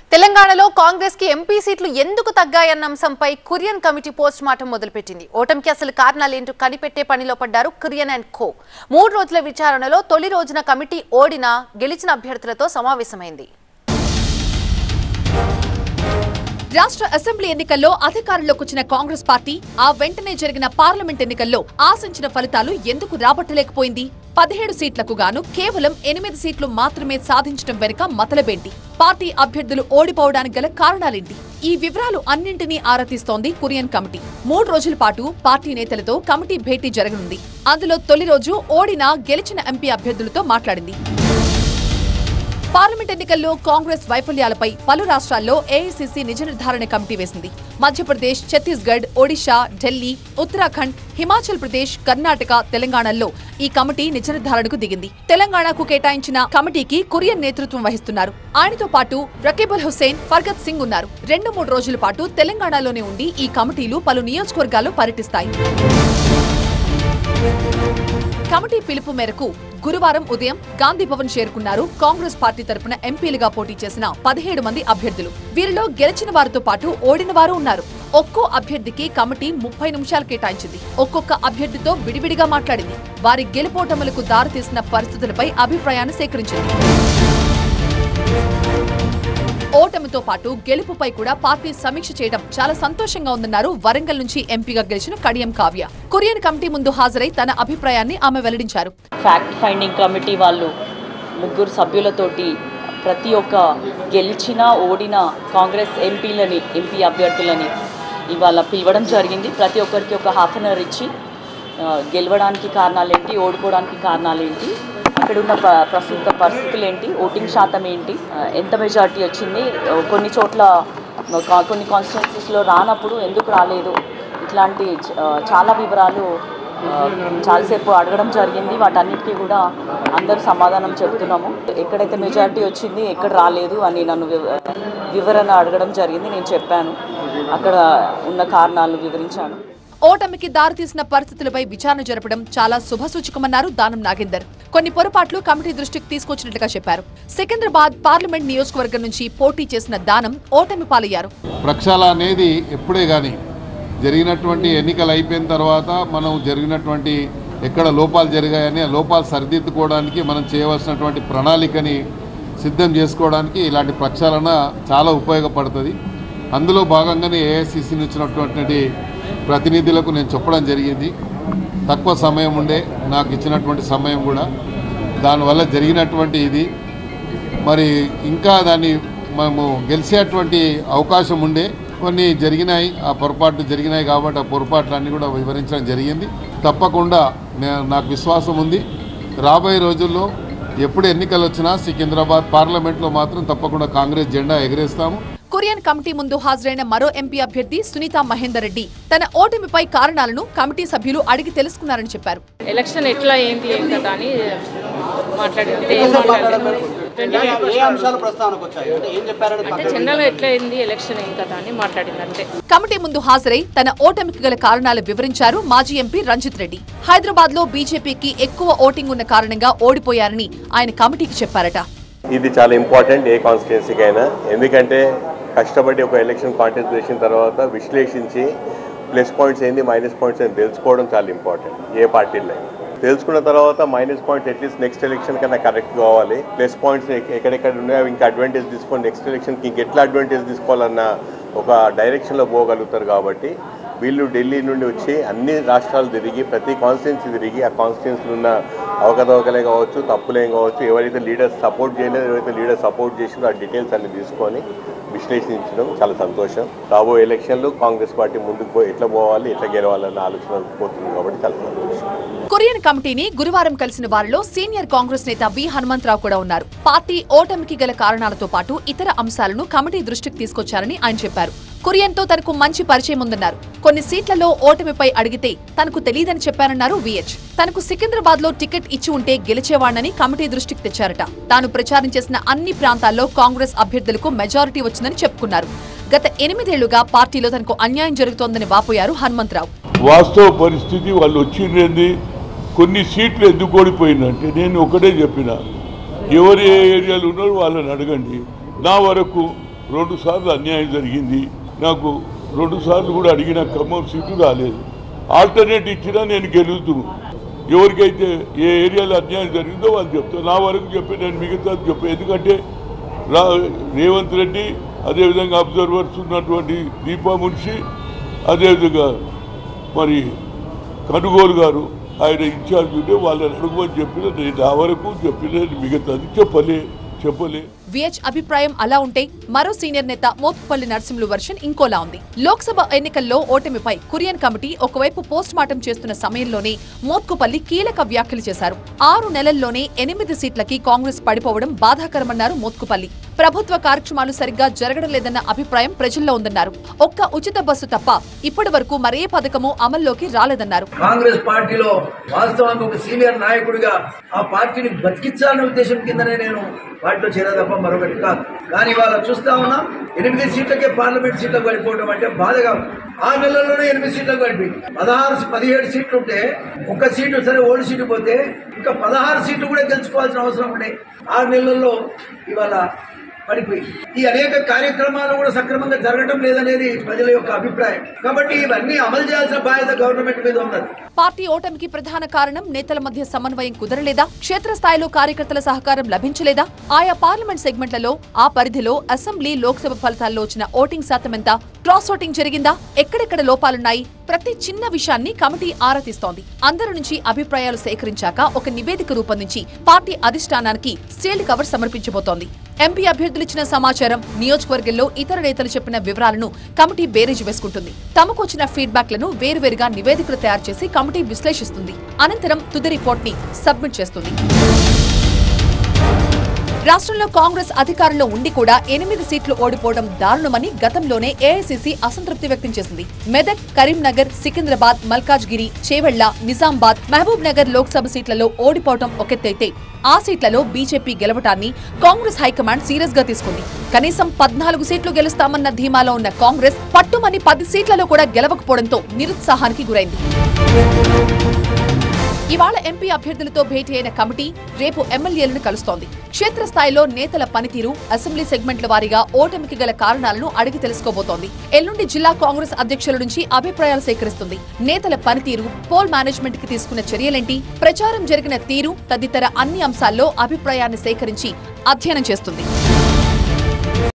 తెలంగాణలో కాంగ్రెస్ కి ఎంపీ సీట్లు ఎందుకు తగ్గాయన్న అంశంపై కురియన్ కమిటీ పోస్ట్ మార్టం మొదలుపెట్టింది ఓటమికి అసలు కారణాలేంటో కనిపెట్టే పనిలో పడ్డారు కురియన్ అండ్ కో మూడు రోజుల విచారణలో తొలి రోజున కమిటీ ఓడిన గెలిచిన అభ్యర్థులతో సమావేశమైంది రాష్ట్ర అసెంబ్లీ ఎన్నికల్లో అధికారంలోకి వచ్చిన కాంగ్రెస్ పార్టీ ఆ వెంటనే జరిగిన పార్లమెంట్ ఎన్నికల్లో ఆశించిన ఫలితాలు ఎందుకు రాబట్టలేకపోయింది పదిహేడు సీట్లకు గాను కేవలం ఎనిమిది సీట్లు మాత్రమే సాధించడం వెనుక మతలబేంటి పార్టీ అభ్యర్థులు ఓడిపోవడానికి గల కారణాలేంటి ఈ వివరాలు అన్నింటినీ ఆరాధిస్తోంది కురియన్ కమిటీ మూడు రోజుల పాటు పార్టీ నేతలతో కమిటీ భేటీ జరగనుంది అందులో తొలి రోజు ఓడిన గెలిచిన ఎంపీ అభ్యర్థులతో మాట్లాడింది పార్లమెంట్ ఎన్నికల్లో కాంగ్రెస్ వైఫల్యాలపై పలు రాష్ట్రాల్లో ఏఐసీసీ నిజ నిర్ధారణ కమిటీ వేసింది మధ్యప్రదేశ్ ఛత్తీస్గఢ్ ఒడిషా ఢిల్లీ ఉత్తరాఖండ్ హిమాచల్ ప్రదేశ్ కర్ణాటక తెలంగాణల్లో ఈ కమిటీ నిజ నిర్ధారణకు దిగింది తెలంగాణకు కేటాయించిన కమిటీకి కురియన్ నేతృత్వం వహిస్తున్నారు ఆయనతో పాటు రకీబుల్ హుసేన్ ఫర్గత్ సింగ్ ఉన్నారు రెండు మూడు రోజుల పాటు తెలంగాణలోనే ఉండి ఈ కమిటీలు పలు నియోజకవర్గాల్లో పర్యటిస్తాయి కమిటీ పిలుపు మేరకు గురువారం ఉదయం గాంధీ భవన్ చేరుకున్నారు కాంగ్రెస్ పార్టీ తరపున ఎంపీలుగా పోటీ చేసిన పదిహేడు మంది అభ్యర్థులు వీరిలో గెలిచిన వారితో పాటు ఓడిన వారు ఉన్నారు ఒక్కో అభ్యర్థికి కమిటీ ముప్పై నిమిషాలు కేటాయించింది ఒక్కొక్క అభ్యర్థితో విడివిడిగా మాట్లాడింది వారి గెలుపోటములకు దారితీసిన పరిస్థితులపై అభిప్రాయాన్ని సేకరించింది ఓటమితో పాటు గెలుపుపై కూడా పార్టీ సమీక్ష చేయడం చాలా సంతోషంగా ఉందన్నారు వరంగల్ నుంచి ఎంపీగా గెలిచిన కడియం కావ్య కొరియన్ కమిటీ ముందు హాజరై తన అభిప్రాయాన్ని ఆమె వెల్లడించారు ఫ్యాక్ట్ ఫైండింగ్ కమిటీ వాళ్ళు ముగ్గురు సభ్యులతోటి ప్రతి ఒక్క గెలిచిన ఓడిన కాంగ్రెస్ ఎంపీలని ఎంపీ అభ్యర్థులని ఇవాళ పిలవడం జరిగింది ప్రతి ఒక్కరికి ఒక హాఫ్ అన్ అవర్ ఇచ్చి ఆ, గెలవడానికి కారణాలేంటి ఓడిపోవడానికి కారణాలేంటి అక్కడ ఉన్న ప్ర- ప్రస్తుత పరిస్థితులు ఏంటి ఓటింగ్ శాతం ఏంటి ఆ, ఎంత మెజారిటీ వచ్చింది ఆ, కొన్ని చోట్ల కా- కొన్ని కాన్స్టిట్యున్సీస్లో రానప్పుడు ఎందుకు రాలేదు ఇట్లాంటి ఆ, చాలా వివరాలు ఆ, చాలాసేపు అడగడం జరిగింది వాటన్నిటికీ కూడా అందరూ సమాధానం చెబుతున్నాము ఎక్కడైతే మెజారిటీ వచ్చింది ఎక్కడ రాలేదు అని నన్ను వివ- వివరణ అడగడం జరిగింది నేను చెప్పాను అక్కడ ఉన్న కారణాలు వివరించాను ఓటమికి దారితీసిన పరిస్థితులపై విచారణ జరపడం చాలా శుభసూచకమన్నారు దానం నాగేందర్ కొన్ని పొరపాట్లు కమిటీ దృష్టికి తీసుకొచ్చినట్టుగా చెప్పారు సికింద్రాబాద్ పార్లమెంట్ నియోజకవర్గం నుంచి పోటీ చేసిన దానం ఓటమి పాలయ్యారు ప్రక్షాళ అనేది ఎప్పుడే కానీ జరిగినటువంటి ఎన్నికలు అయిపోయిన తర్వాత మనం జరిగినటువంటి ఎక్కడ లోపాలు జరిగాయని ఆ లోపాలు సరిదిద్దుకోవడానికి మనం చేయవలసినటువంటి ప్రణాళికని సిద్ధం చేసుకోవడానికి ఇలాంటి ప్రక్షాళన చాలా ఉపయోగపడుతుంది అందులో భాగంగానే ఏఐసిసి ఇచ్చినటువంటి ప్రతినిధులకు నేను చెప్పడం జరిగింది తక్కువ సమయం ఉండే నాకు ఇచ్చినటువంటి సమయం కూడా దానివల్ల జరిగినటువంటి ఇది మరి ఇంకా దాన్ని మేము గెలిచేటువంటి అవకాశం ఉండే కొన్ని జరిగినాయి ఆ పొరపాట్లు జరిగినాయి కాబట్టి ఆ పొరపాట్లన్నీ కూడా వివరించడం జరిగింది తప్పకుండా నే- నాకు విశ్వాసం ఉంది రాబోయే రోజుల్లో ఎప్పుడు ఎన్నికలు వచ్చినా సికింద్రాబాద్ పార్లమెంట్లో మాత్రం తప్పకుండా కాంగ్రెస్ జెండా ఎగరేస్తాము కొరియన్ కమిటీ ముందు హాజరైన మరో ఎంపీ అభ్యర్థి సునీత మహేందర్ రెడ్డి తన ఓటమిపై కారణాలను కమిటీ సభ్యులు అడిగి తెలుసుకున్నారని చెప్పారు ఎలక్షన్ ఎట్లా ఏంటి ఏం కదా అని మాట్లాడింది ఏం మాట్లాడారు ఏ అంశాలు ప్రస్తావనకు వచ్చాయి అంటే ఏం చెప్పారని అంటే జనరల్ ఎట్లా అయింది ఎలక్షన్ ఏం కదా అని మాట్లాడింది అంతే కమిటీ ముందు హాజరై తన ఓటమికి గల కారణాలు వివరించారు మాజీ ఎంపీ రంజిత్ రెడ్డి హైదరాబాద్ లో బీజేపీకి ఎక్కువ ఓటింగ్ ఉన్న కారణంగా ఓడిపోయారని ఆయన కమిటీకి చెప్పారట ఇది చాలా ఇంపార్టెంట్ ఏ కాన్స్టిట్యున్సీకి అయినా ఎందుకంటే కష్టపడి ఒక ఎలక్షన్ కాంటెస్ట్ చేసిన తర్వాత విశ్లేషించి ప్లస్ పాయింట్స్ ఏంది మైనస్ పాయింట్స్ ఏంది తెలుసుకోవడం చాలా ఇంపార్టెంట్ ఏ పార్టీలో అయినా. తెలుసుకున్న తర్వాత minus points at least next election కన్నా కరెక్ట్ కావాలి ప్లస్ పాయింట్స్ ఎక్కడెక్కడ ఉన్నాయో ఇంకా అడ్వాంటేజ్ తీసుకొని నెక్స్ట్ ఎలక్షన్కి ఇంక ఎట్లా అడ్వాంటేజ్ తీసుకోవాలన్న ఒక డైరెక్షన్లో పోగలుగుతారు కాబట్టి వీళ్ళు ఢిల్లీ నుండి వచ్చి అన్ని రాష్ట్రాలు తిరిగి ప్రతి కాన్స్టిట్యున్సీ తిరిగి ఆ కాన్స్టిట్యున్సీలో ఉన్న అవకతవకలే కావచ్చు తప్పులేం కావచ్చు ఎవరైతే లీడర్స్ సపోర్ట్ చేయలేదు ఎవరైతే లీడర్ సపోర్ట్ చేసిందో ఆ డీటెయిల్స్ అన్ని తీసుకొని విశ్లేషించడం చాలా సంతోషం రాబోయే ఎలక్షన్లు కాంగ్రెస్ పార్టీ ముందుకు పోయి ఎట్లా పోవాలి ఎట్లా గెలవాలన్న ఆలోచన పోతుంది కాబట్టి చాలా సంతోషం కొరియన్ కమిటీని గురువారం కలిసిన వారిలో సీనియర్ కాంగ్రెస్ నేత వి హనుమంతరావు కూడా ఉన్నారు పార్టీ ఓటమికి గల కారణాలతో పాటు ఇతర అంశాలను కమిటీ దృష్టికి తీసుకొచ్చారని ఆయన చెప్పారు కురియన్ తో తనకు మంచి పరిచయం ఉందన్నారు కొన్ని సీట్లలో ఓటమిపై అడిగితే తనకు తెలియదని చెప్పారన్నారు విహెచ్ తనకు సికింద్రాబాద్ లో టికెట్ ఇచ్చి ఉంటే గెలిచేవాణ్ణని కమిటీ దృష్టికి తెచ్చారట తాను ప్రచారం చేసిన అన్ని ప్రాంతాల్లో కాంగ్రెస్ అభ్యర్థులకు మెజారిటీ వచ్చిందని చెప్పుకున్నారు గత ఎనిమిదేళ్లుగా పార్టీలో తనకు అన్యాయం జరుగుతోందని వాపోయారు హనుమంతరావు వాస్తవ పరిస్థితి వాళ్ళు వచ్చిండ్రేంది కొన్ని సీట్లు ఎందుకు ఓడిపోయిందంటే నేను ఒకటే చెప్పిన ఎవరు ఏ ఏరియాలో ఉన్నారో వాళ్ళని అడగండి నా వరకు రెండు సార్లు అన్యాయం జరిగింది నాకు రెండు సార్లు కూడా అడిగిన ఖమ్మం సీటు రాలేదు ఆల్టర్నేట్ ఇచ్చినా నేను గెలుగుతున్నాను ఎవరికైతే ఏ ఏరియాలో అన్యాయం జరిగిందో వాళ్ళు చెప్తారు నా వరకు చెప్పి నేను మిగతా చెప్పి ఎందుకంటే రా రేవంత్ రెడ్డి అదేవిధంగా అబ్జర్వర్స్ ఉన్నటువంటి దీపా మున్షి అదేవిధంగా మరి కనుగోలు గారు ఆయన ఇన్ఛార్జ్ ఉంటే వాళ్ళని అడుగుమని చెప్పిన నేను నా వరకు చెప్పిన మిగతాది చెప్పలే చెప్పలే విహెచ్ అభిప్రాయం అలా ఉంటే మరో సీనియర్ నేత మోత్పల్లి నరసింహులు వర్షన్ ఇంకోలా ఉంది లోక్సభ ఎన్నికల్లో ఓటమిపై కురియన్ కమిటీ ఒకవైపు పోస్ట్ మార్టం చేస్తున్న సమయంలోనే మోత్కుపల్లి కీలక వ్యాఖ్యలు చేశారు ఆరు నెలల్లోనే ఎనిమిది సీట్లకి కాంగ్రెస్ పడిపోవడం బాధాకరమన్నారు మోత్కుపల్లి ప్రభుత్వ కార్యక్రమాలు సరిగ్గా జరగడం లేదన్న అభిప్రాయం ప్రజల్లో ఉందన్నారు ఒక్క ఉచిత బస్సు తప్ప ఇప్పటి వరకు మరే పథకమూ అమల్లోకి రాలేదన్నారు కాంగ్రెస్ పార్టీలో వాస్తవానికి ఒక సీనియర్ నాయకుడిగా ఆ పార్టీని బతికించాలనే ఉద్దేశం కిందనే నేను పార్టీలో చేరా తప్ప మరొకటి కాదు కానీ ఇవాళ చూస్తా ఉన్నాం ఎనిమిది సీట్లకే పార్లమెంట్ సీట్లకు పడిపోవడం అంటే బాధగా ఉంది. ఆ నెలల్లోనే ఎనిమిది సీట్లకు పడిపోయింది పదహారు పదిహేడు సీట్లు ఉంటే ఒక్క సీటు సరే ఓల్డ్ సీటు పోతే ఇంకా పదహారు సీట్లు కూడా గెలుచుకోవాల్సిన అవసరం ఉండే ఆరు నెలల్లో ఇవాళ పడిపోయింది ఈ అనేక కార్యక్రమాలు కూడా సక్రమంగా జరగడం లేదనేది ప్రజల యొక్క అభిప్రాయం కాబట్టి ఇవన్నీ అమలు చేయాల్సిన బాధ్యత గవర్నమెంట్ మీద ఉన్నది పార్టీ ఓటమికి ప్రధాన కారణం నేతల మధ్య సమన్వయం కుదరలేదా క్షేత్రస్థాయిలో కార్యకర్తల సహకారం లభించలేదా ఆయా పార్లమెంట్ సెగ్మెంట్లలో ఆ పరిధిలో అసెంబ్లీ లోక్సభ ఫలితాల్లో వచ్చిన ఓటింగ్ శాతం ఎంత క్రాస్ ఓటింగ్ జరిగిందా ఎక్కడెక్కడ లోపాలున్నాయి ప్రతి చిన్న విషయాన్ని కమిటీ ఆరా తీస్తోంది అందరి నుంచి అభిప్రాయాలు సేకరించాక ఒక నివేదిక రూపొందించి పార్టీ అధిష్టానానికి సీల్డ్ కవర్ సమర్పించబోతోంది ఎంపీ అభ్యర్థులు ఇచ్చిన సమాచారం నియోజకవర్గంలో ఇతర నేతలు చెప్పిన వివరాలను కమిటీ బేరేజ్ వేసుకుంటుంది తమకు వచ్చిన ఫీడ్బ్యాక్లను వేరువేరుగా నివేదికలు తయారు చేసి కమిటీ విశ్లేషిస్తుంది అనంతరం తుది రిపోర్ట్ ని సబ్మిట్ చేస్తుంది రాష్ట్రంలో కాంగ్రెస్ అధికారంలో ఉండి కూడా ఎనిమిది సీట్లు ఓడిపోవడం దారుణమని గతంలోనే ఏఐసీసీ అసంతృప్తి వ్యక్తం చేసింది మెదక్ కరీంనగర్ సికింద్రాబాద్ మల్కాజ్గిరి చేవెళ్ల నిజామాబాద్ మహబూబ్ నగర్ లోక్సభ సీట్లలో ఓడిపోవడం ఒకెత్తైతే ఆ సీట్లలో బీజేపీ గెలవటాన్ని కాంగ్రెస్ హైకమాండ్ సీరియస్ గా తీసుకుంది కనీసం పద్నాలుగు సీట్లు గెలుస్తామన్న ధీమాలో ఉన్న కాంగ్రెస్ పట్టుమని పది సీట్లలో కూడా గెలవకపోవడంతో నిరుత్సాహానికి గురైంది ఇవాళ ఎంపీ అభ్యర్థులతో భేటీ అయిన కమిటీ రేపు ఎమ్మెల్యేలను కలుస్తోంది క్షేత్రస్థాయిలో నేతల పనితీరు అసెంబ్లీ సెగ్మెంట్ల వారీగా ఓటమికి గల కారణాలను అడిగి తెలుసుకోబోతోంది ఎల్లుండి జిల్లా కాంగ్రెస్ అధ్యక్షుల నుంచి అభిప్రాయాలు సేకరిస్తుంది నేతల పనితీరు పోల్ మేనేజ్మెంట్ కి తీసుకున్న చర్యలేంటి ప్రచారం జరిగిన తీరు తదితర అన్ని అంశాల్లో అభిప్రాయాన్ని సేకరించి అధ్యయనం చేస్తుంది